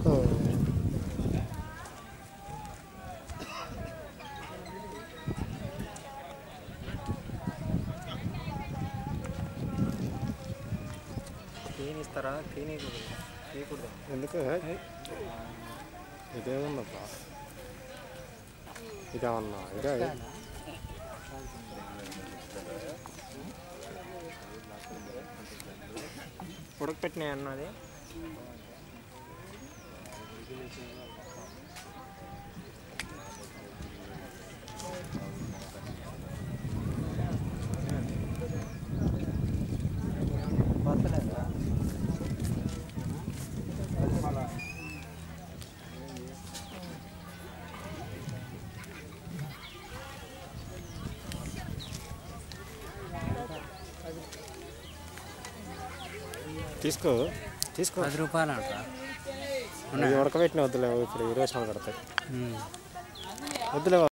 clean ఇస్తారా clean చేయకూడదు ఎందుకు ఇదేముందబ్బా ఇదేమన్నా ఇదే ఉడకపెట్టినాయి అన్నది తీసుకో తీసుకో పది రూపాయలు అంట ఇది ఉడకబెట్టిన వద్దులే ఇప్పుడు ఇరవై సంవత్సరాలు కడతాయి వద్దులే